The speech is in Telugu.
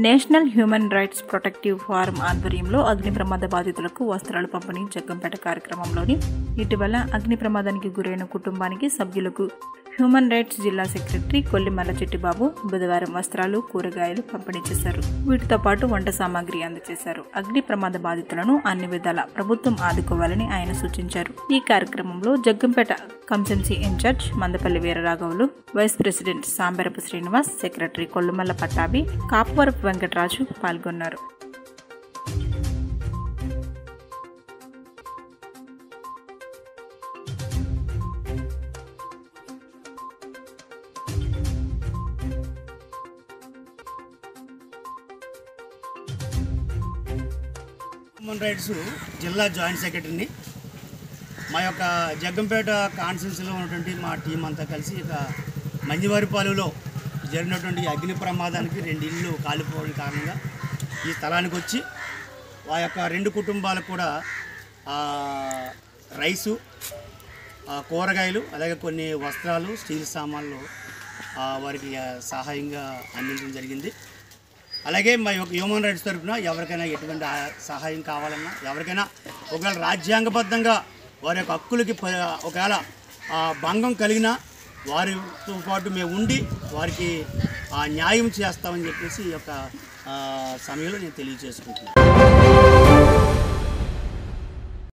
national human rights protective forum ఆధ్వర్యంలో అగ్ని ప్రమాద బాధితులకు వస్త్రాలు పంపిణీ జగ్గంపేట కార్యక్రమంలోని ఇటీవల అగ్ని ప్రమాదానికి గురైన కుటుంబానికి సభ్యులకు హ్యూమన్ రైట్స్ జిల్లా సెక్రటరీ కొల్లిమల్ల చిట్టిబాబు బుధవారం వస్త్రాలు కూరగాయలు పంపిణీ చేశారు వీటితో పాటు వంట సామాగ్రి అందజేశారు అగ్ని ప్రమాద బాధితులను అన్ని విధాల ప్రభుత్వం ఆదుకోవాలని ఆయన సూచించారు ఈ కార్యక్రమంలో జగ్గంపేట కంసెన్సీ ఇన్ఛార్జ్ మందపల్లి వీరరాఘవులు vice president Sambarapu Srinivas secretary Kollumalla Pattabhi Kapuvarapu Venkataraju పాల్గొన్నారు హ్యూమన్ రైట్స్ జిల్లా జాయింట్ సెక్రటరీని మా యొక్క జగ్గంపేట కాన్స్టిట్యూన్సీలో ఉన్నటువంటి మా టీం అంతా కలిసి ఇక మంజివారిపాలెంలో జరిగినటువంటి అగ్ని ప్రమాదానికి రెండు ఇళ్ళు కాలిపోవడం కారణంగా ఈ స్థలానికి వచ్చి ఆ యొక్క రెండు కుటుంబాలకు కూడా ఆ, రైసు ఆ, కూరగాయలు అలాగే కొన్ని వస్త్రాలు స్టీల్ సామాన్లు ఆ, వారికి ఆ, సహాయంగా అందించడం జరిగింది అలాగే మా యొక్క హ్యూమన్ రైట్స్ తరఫున ఎవరికైనా ఎటువంటి ఆ- సహాయం కావాలన్నా ఎవరికైనా ఒకవేళ రాజ్యాంగబద్ధంగా వారి యొక్క హక్కులకి ప- ఒకవేళ ఆ, భంగం కలిగినా వారితో పాటు మేము ఉండి వారికి ఆ న్యాయం చేస్తామని చెప్పేసి ఈ యొక్క ఆ, సమయంలో నేను తెలియజేసుకుంటున్నాను